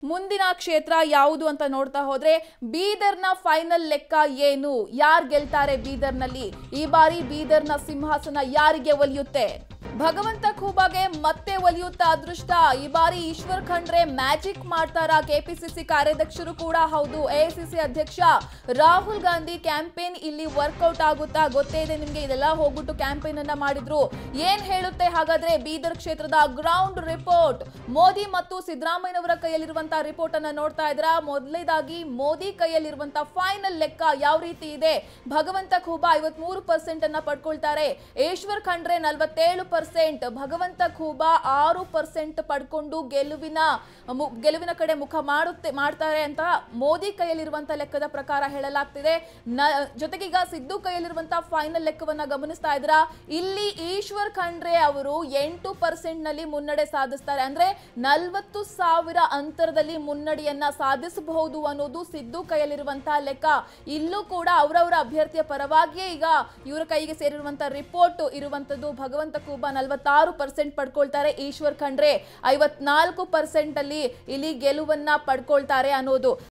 ಮುಂದಿನ ಕ್ಷೇತ್ರ ಯಾವುದು ಅಂತ ನೋಡ್ತಾ ಹೋದ್ರೆ ಬೀದರ್ನ ಫೈನಲ್ ಲೆಕ್ಕ ಏನು ಯಾರು ಗೆಲ್ತಾರೆ ಬೀದರ್ನಲ್ಲಿ ಈ ಬಾರಿ ಬೀದರ್ನ ಸಿಂಹಾಸನ ಯಾರಿಗೆ ಒಲಿಯುತ್ತೆ ಭಗವಂತ ಖೂಬಾಗೆ ಮತ್ತೆ ಒಲಿಯುತ್ತಾ ಅದೃಷ್ಟ ಈ ಬಾರಿ ಈಶ್ವರ್ ಖಂಡ್ರೆ ಮ್ಯಾಜಿಕ್ ಮಾಡ್ತಾರ ಕೆಪಿಸಿಸಿ ಕಾರ್ಯಾಧ್ಯಕ್ಷರು ಕೂಡ ಹೌದು ಎಐಸಿಸಿ ಅಧ್ಯಕ್ಷ ರಾಹುಲ್ ಗಾಂಧಿ ಕ್ಯಾಂಪೇನ್ ಇಲ್ಲಿ ವರ್ಕೌಟ್ ಆಗುತ್ತಾ ಗೊತ್ತೇ ಇದೆ ನಿಮ್ಗೆ ಇದೆಲ್ಲ ಹೋಗ್ಬಿಟ್ಟು ಕ್ಯಾಂಪೇನ್ ಅನ್ನ ಮಾಡಿದ್ರು ಏನ್ ಹೇಳುತ್ತೆ ಹಾಗಾದ್ರೆ ಬೀದರ್ ಕ್ಷೇತ್ರದ ಗ್ರೌಂಡ್ ರಿಪೋರ್ಟ್ ಮೋದಿ ಮತ್ತು ಸಿದ್ದರಾಮಯ್ಯನವರ ಕೈಯಲ್ಲಿರುವಂತಹ ರಿಪೋರ್ಟ್ ಅನ್ನ ನೋಡ್ತಾ ಇದ್ರ ಮೊದಲನೇದಾಗಿ ಮೋದಿ ಕೈಯಲ್ಲಿರುವಂತಹ ಫೈನಲ್ ಲೆಕ್ಕ ಯಾವ ರೀತಿ ಇದೆ ಭಗವಂತ ಖೂಬಾ ಐವತ್ಮೂರು ಪರ್ಸೆಂಟ್ ಅನ್ನ ಪಡ್ಕೊಳ್ತಾರೆ ಈಶ್ವರ್ ಖಂಡ್ರೆ ನಲವತ್ತೇಳು ಪರ್ಸೆಂಟ್ ಭಗವಂತ ಖೂಬಾ ಆರು ಪರ್ಸೆಂಟ್ ಪಡ್ಕೊಂಡು ಗೆಲುವಿನ ಮು- ಗೆಲುವಿನ ಕಡೆ ಮುಖ ಮಾಡುತ್ತೆ ಮಾಡ್ತಾರೆ ಅಂತ ಮೋದಿ ಕೈಯಲ್ಲಿರುವಂತಹ ಲೆಕ್ಕದ ಪ್ರಕಾರ ಹೇಳಲಾಗ್ತಿದೆ ನ ಜೊತೆಗೀಗ ಸಿದ್ದು ಕೈಯಲ್ಲಿರುವಂತಹ ಫೈನಲ್ ಲೆಕ್ಕವನ್ನ ಗಮನಿಸ್ತಾ ಇದ್ರ ಇಲ್ಲಿ ಈಶ್ವರ್ ಖಂಡ್ರೆ ಅವರು ಎಂಟು ಪರ್ಸೆಂಟ್ ನಲ್ಲಿ ಮುನ್ನಡೆ ಸಾಧಿಸ್ತಾರೆ ಅಂದ್ರೆ ನಲ್ವತ್ತು ಸಾವಿರ ಅಂತರದಲ್ಲಿ ಮುನ್ನಡೆಯನ್ನ ಸಾಧಿಸಬಹುದು ಅನ್ನೋದು ಸಿದ್ದು ಕೈಯಲ್ಲಿರುವಂತಹ ಲೆಕ್ಕ ಇಲ್ಲೂ ಕೂಡ ಅವರವರ ಅಭ್ಯರ್ಥಿಯ ಪರವಾಗಿಯೇ ಈಗ ಇವರ ಕೈಗೆ ಸೇರಿರುವಂತಹ ರಿಪೋರ್ಟ್ ಇರುವಂತದ್ದು ಭಗವಂತ ಕೂಬಾ ನಲವತ್ತಾರು ಪರ್ಸೆಂಟ್ ಪಡ್ಕೊಳ್ತಾರೆ ಈಶ್ವರ್ ಖಂಡ್ರೆ ಐವತ್ನಾಲ್ಕು ಪರ್ಸೆಂಟ್ ಅಲ್ಲಿ ಇಲ್ಲಿ ಗೆಲುವನ್ನ ಪಡ್ಕೊಳ್ತಾರೆ ಅನ್ನೋದು